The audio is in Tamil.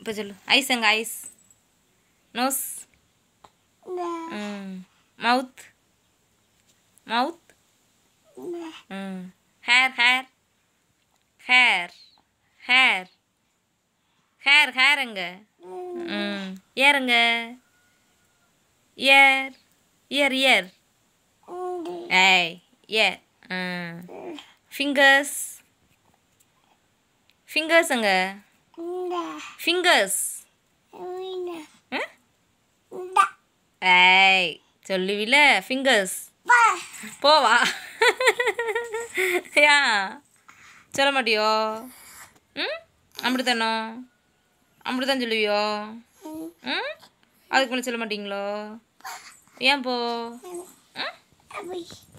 இப்போ சொல்லு ஐஸ் எங்க ஐஸ் நோஸ் ம் mouth mouth hmm hair hair hair hair hair hair எங்க ம் ஏறுங்க இயர் இயர் இயர் ஏய் இயர் ம் ஃபிங்கர்ஸ் ஃபிங்கர்ஸ் எங்க ஃபிங்கர்ஸ் ஏய் சொல்லுவில ஃபிங்கர்ஸ் போவா ஏன் சொல்ல மாட்டியோ ம் அப்படித்தானோ அப்படித்தான் சொல்லுவியோ ம் அதுக்கு மேலே சொல்ல மாட்டீங்களோ ஏன் போ ம்